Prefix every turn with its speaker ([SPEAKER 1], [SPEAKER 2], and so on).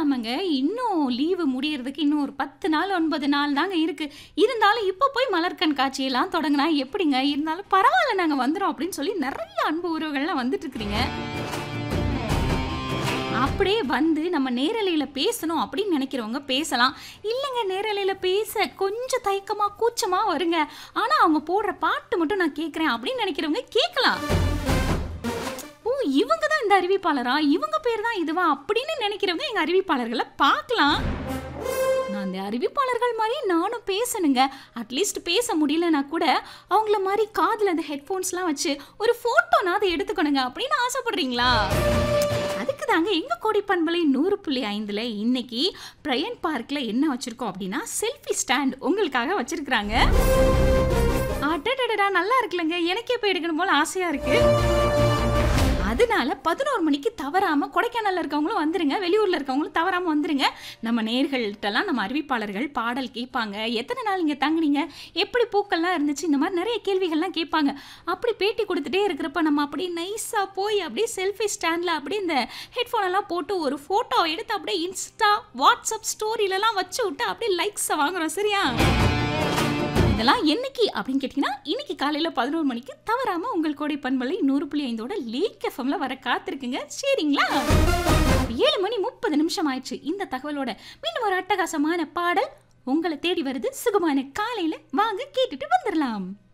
[SPEAKER 1] ஆமாங்க. இன்னும் லீவு முடியறதுக்கு இன்னும் ஒரு 10 நாள், 9 நாள் தாங்க இருக்கு. இருந்தாலும் இப்ப போய் மலர் கண்காட்சியெல்லாம் தொடங்குனா எப்படிங்க? இருந்தாலும் பரவால்ல நாங்க வந்துர்றோம் அப்படின்னு சொல்லி நெறைய அன்பு உறவுகள்லாம் வந்துட்டு இருக்கிறீங்க. அப்படியே வந்து நம்ம நேரலையில பேசணும் அப்படின்னு நினைக்கிறவங்க பேசலாம். இல்லங்க நேரலையில பேச கொஞ்சம் தயக்கமா, கூச்சமா வருங்க. ஆனா அவங்க போடுற பாட்டு மட்டும் நான் கேட்கிறேன் அப்படின்னு நினைக்கிறவங்க கேட்கலாம். ஓ! இவங்க தான் இந்த அறிவிப்பாளரா? இவங்க பேர் தான் இதுவா? அப்படின்னு நினைக்கிறவங்க எங்க அறிவிப்பாளர்கள பார்க்கலாம். நான் அந்த அறிவிப்பாளர்கள் மாரி நானும் பேசணுங்க. அட்லீஸ்ட் பேச முடியலனா கூட அவங்கள மாரி காதுல அந்த ஹெட்ஃபோன்ஸ்லாம் வச்சு ஒரு ஃபோட்டோனாவது எடுத்துக்கணுங்க அப்படின்னு ஆசைப்படுறீங்களா? அதுக்கு தாங்க எங்க கோடி பண்பலை 100.5ல இன்னைக்கு பிரையன் பார்க்ல என்ன வச்சிருக்கோம் அப்படின்னா, செல்ஃபி ஸ்டாண்ட் உங்களுக்காக வச்சிருக்காங்க. அடடடடா! நல்லா இருக்குல்லங்க. எனக்கே போய் எடுக்கணும் போல ஆசையா இருக்கு. அதனால 11 மணிக்கு தவறாம கொடைக்கானல்ல இருக்கவங்களும் வந்துருங்க. வெளியூர்ல இருக்கவங்களும் தவறாம வந்துருங்க. நம்ம நேயர்கள்ட்டலாம் நம்ம அறிவிப்பாளர்கள் பாடல் கேட்பாங்க. எத்தன நாள் இங்க தங்குனீங்க? எப்படி பூக்கள்லாம் இருந்துச்சு? இந்த மாரி நெறைய கேள்விகள்லாம் கேட்பாங்க. அப்படி பேட்டி குடுத்துட்டே இருக்கிறப்ப நம்ம அப்படியே நைஸா போய் அப்படியே செல்ஃபி ஸ்டாண்ட்ல அப்படியே இந்த ஹெட்ஃபோன் எல்லாம் போட்டு ஒரு ஃபோட்டோ எடுத்து அப்படியே இன்ஸ்டா, வாட்ஸ்அப் ஸ்டோரிலலாம் வச்சு விட்டு அப்படியே லைக்ஸ வாங்குறோம். சரியா? இதெல்லாம் என்னைக்கு அப்படின்னு கேட்டீங்கன்னா, இன்னைக்கு காலையில 11 மணிக்கு தவறாம உங்கள் கோடை பண்பலை 100.5ஓட லேக் எஃப்எம்ல வர காத்திருக்குங்க. சரிங்களா? 7 மணி 30 நிமிஷம் ஆயிடுச்சு. இந்த தகவலோட மீண்டும் ஒரு அட்டகாசமான பாடல் உங்கள தேடி வருது. சுகமான காலையில வாங்க கேட்டுட்டு வந்துரலாம்.